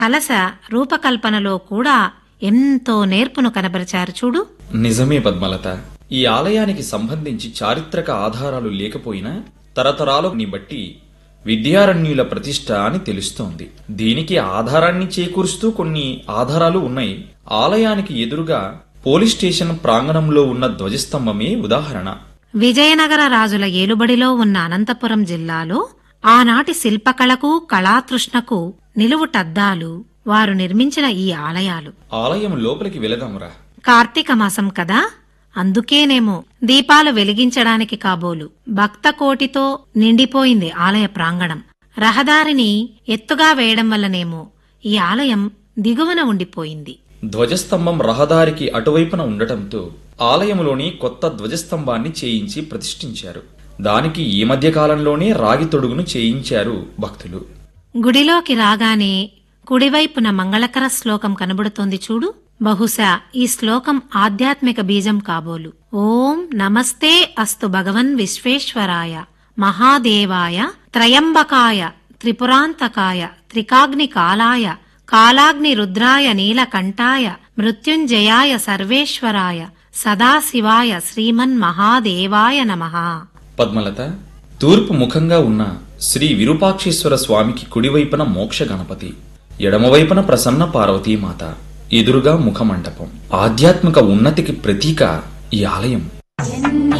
కలశ రూపకల్పనలో కూడా ఎంతో నేర్పును కనబరిచారు చూడు నిజమే పద్మలత ఈ ఆలయానికి సంబంధించి చారిత్రక ఆధారాలు లేకపోయినా తరతరాలని బట్టి విద్యారణ్యుల ప్రతిష్ట అని తెలుస్తోంది దీనికి ఆధారాన్ని చేకూరుస్తూ కొన్ని ఆధారాలు ఉన్నాయి ఆలయానికి ఎదురుగా పోలీస్ స్టేషన్ ప్రాంగణంలో ఉన్న ధ్వజస్తంభమే ఉదాహరణ విజయనగర రాజుల ఏలుబడిలో ఉన్న అనంతపురం జిల్లాలో ఆనాటి శిల్పకళకు కళాతృష్ణకు నిలువుటద్దాలు వారు నిర్మించిన ఈ ఆలయాలు ఆలయం లోపలికి వెళదాంరా కార్తీక మాసం కదా అందుకేనేమో దీపాలు వెలిగించడానికి కాబోలు భక్త కోటితో నిండిపోయింది ఆలయ ప్రాంగణం రహదారిని ఎత్తుగా వేయడం వల్లనేమో ఈ ఆలయం దిగువన ఉండిపోయింది ధ్వజస్తంభం రహదారికి అటువైపున ఉండటంతో ఆలయంలోని కొత్త ధ్వజస్తంభాన్ని చేయించి ప్రతిష్ఠించారు దానికి ఈ మధ్య కాలంలోనే రాగి తొడుగును చేయించారు భక్తులు గుడిలోకి రాగానే కుడివైపున మంగళకర శ్లోకం కనబడుతోంది చూడు బహుశా ఈ శ్లోకం ఆధ్యాత్మిక బీజం కాబోలు ఓం నమస్తే అస్తు భగవన్ విశ్వేశ్వరాయ మహాదేవాయ త్రయంబకాయ త్రిపురాంతకాయ త్రికాగ్ని కాలాయ కాలాగ్ని రుద్రాయ నీలకంఠాయ మృత్యుంజయాయ సర్వేశ్వరాయ సదాశివాయ శ్రీమన్ మహాదేవాయ నమః పద్మలత తూర్పు ముఖంగా ఉన్న శ్రీ విరూపాక్షేశ్వర స్వామికి కుడివైపున మోక్ష గణపతి ఎడమవైపున ప్రసన్న పార్వతీమాత ఎదురుగా ముఖమండపం ఆధ్యాత్మిక ఉన్నతికి ప్రతీక ఈ ఆలయం జన్మ